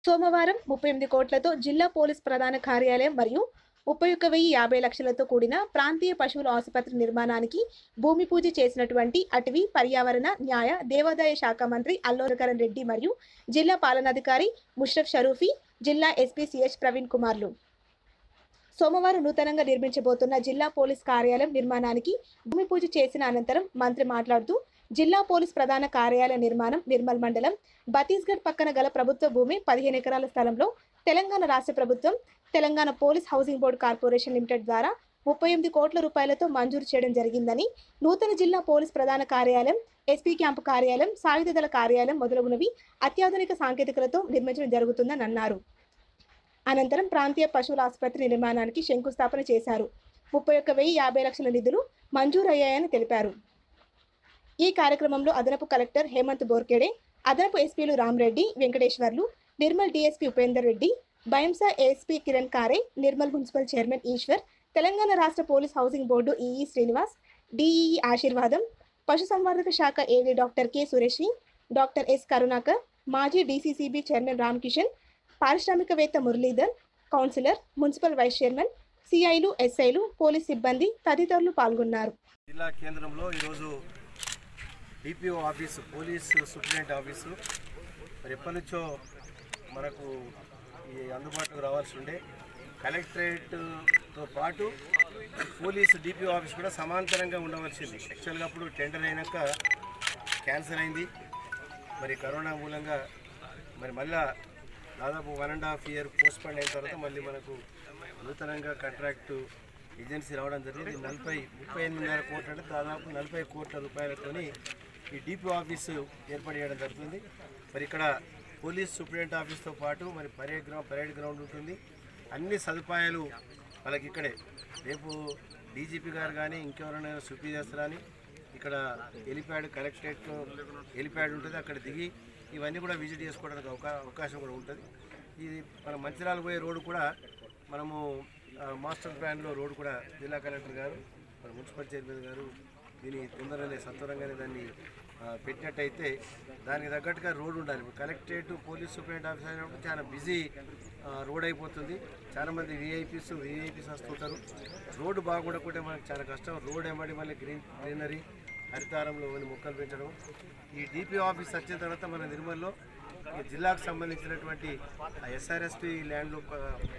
సోమవారం ముప్పై ఎనిమిది కోట్లతో జిల్లా పోలీస్ ప్రధాన కార్యాలయం మరియు ముప్పై ఒక్క వెయ్యి యాభై లక్షలతో కూడిన ప్రాంతీయ పశువుల ఆసుపత్రి నిర్మాణానికి భూమి పూజ చేసినటువంటి అటవీ పర్యావరణ న్యాయ దేవాదాయ శాఖ మంత్రి అల్లోరకరణ్ రెడ్డి మరియు జిల్లా పాలనాధికారి ముష్రఫ్ షరూఫీ జిల్లా ఎస్పీ సిహెచ్ ప్రవీణ్ కుమార్లు సోమవారం నూతనంగా నిర్మించబోతున్న జిల్లా పోలీస్ కార్యాలయం నిర్మాణానికి భూమి పూజ చేసిన అనంతరం మంత్రి మాట్లాడుతూ జిల్లా పోలీస్ ప్రధాన కార్యాలయ నిర్మాణం నిర్మల్ మండలం బతీస్గఢ్ పక్కన గల ప్రభుత్వ భూమి పదిహేను ఎకరాల స్థలంలో తెలంగాణ రాష్ట్ర ప్రభుత్వం Telangana police housing board corporation limited ద్వారా ముప్పై ఎనిమిది కోట్ల రూపాయలతో మంజూరు చేయడం జరిగిందని నూతన జిల్లా పోలీస్ ప్రధాన కార్యాలయం ఎస్పీ క్యాంపు కార్యాలయం సాయుధ దళ కార్యాలయం మొదలగునవి అత్యాధునిక సాంకేతికలతో నిర్మించడం జరుగుతుందని అన్నారు అనంతరం ప్రాంతీయ పశువుల ఆసుపత్రి నిర్మాణానికి శంకుస్థాపన చేశారు ముప్పై ఒక్క వెయ్యి యాభై లక్షల నిధులు మంజూరయ్యాయని తెలిపారు ఈ కార్యక్రమంలో అదనపు కలెక్టర్ హేమంత్ బోర్కేడే అదనపు ఎస్పీలు Ramareddy Venkateswarlu Nirmal DSP Upender Reddy Bhainsa ASP Kiran Kare Nirmal municipal chairman Eshwar Telangana రాష్ట్ర police housing board EE Srinivas DEE Ashirvadam పశుసంవర్ధక శాఖ ఏడీ డాక్టర్ కె సురేష్ని డాక్టర్ ఎస్ కరుణాకర్ మాజీ డీసీసీబీ చైర్మన్ రామకిషన్ పారిశ్రామికవేత్త Muralidhar councillor municipal vice chairman సిఐలు ఎస్ఐలు పోలీస్ సిబ్బంది తదితరులు పాల్గొన్నారు జిల్లా కేంద్రంలో ఈరోజు DPO office police superintendent office మరి ఎప్పటి నుంచో మనకు ఈ అందుబాటులోకి రావాల్సి ఉండే కలెక్టరేట్తో పాటు పోలీస్ డిపిఓ ఆఫీస్ కూడా సమాంతరంగా ఉండవలసింది యాక్చువల్గా అప్పుడు టెండర్ అయినాక క్యాన్సర్ అయింది మరి కరోనా మూలంగా మరి మళ్ళా దాదాపు one and half year postpone అయిన తర్వాత మళ్ళీ మనకు నూతనంగా కాంట్రాక్టు ఏజెన్సీ రావడం జరిగింది నలభై ముప్పై ఎనిమిదిన్నర కోట్ల అంటే దాదాపు నలభై కోట్ల రూపాయలతోని ఈ డిపో ఆఫీసు ఏర్పాటు చేయడం జరుగుతుంది మరి ఇక్కడ పోలీస్ సూపరింటెండెంట్ ఆఫీస్తో పాటు మరి పరేడ్ గ్రౌండ్ పరేడ్ గ్రౌండ్ ఉంటుంది అన్ని సదుపాయాలు వాళ్ళకి ఇక్కడే రేపు డీజీపీ గారు కానీ ఇంకెవరైనా సూపీ చేస్తారని ఇక్కడ హెలిప్యాడ్ కలెక్టరేట్లో హెలిప్యాడ్ ఉంటుంది అక్కడ దిగి ఇవన్నీ కూడా విజిట్ చేసుకోవడానికి అవకా అవకాశం కూడా ఉంటుంది ఇది మన మంచిర్యాల పోయే రోడ్డు కూడా మనము ఆ, మాస్టర్ ప్లాన్లో రోడ్డు కూడా జిల్లా కలెక్టర్ గారు మన మున్సిపల్ చైర్మన్ గారు దీన్ని తొందరగానే సత్వరంగానే దాన్ని ఆ, పెట్టినట్టయితే దానికి తగ్గట్టుగా రోడ్డు ఉండాలి ఇప్పుడు కలెక్టరేట్ పోలీస్ సూపరింటెండెంట్ ఆఫీస్ అయినప్పుడు చాలా బిజీ రోడ్ అయిపోతుంది చాలామంది విఐపీస్ విఐపీస్ వస్తుంటారు రోడ్డు బాగుండకుంటే మనకు చాలా కష్టం రోడ్ ఏమడి మళ్ళీ గ్రీన్ గ్రీనరీ హరితారంలో కొన్ని మొక్కలు పెంచడం ఈ డిపి ఆఫీస్ వచ్చిన తర్వాత మన నిర్మల్లో ఈ జిల్లాకు సంబంధించినటువంటి ఎస్ఆర్ఎస్పి ల్యాండ్లో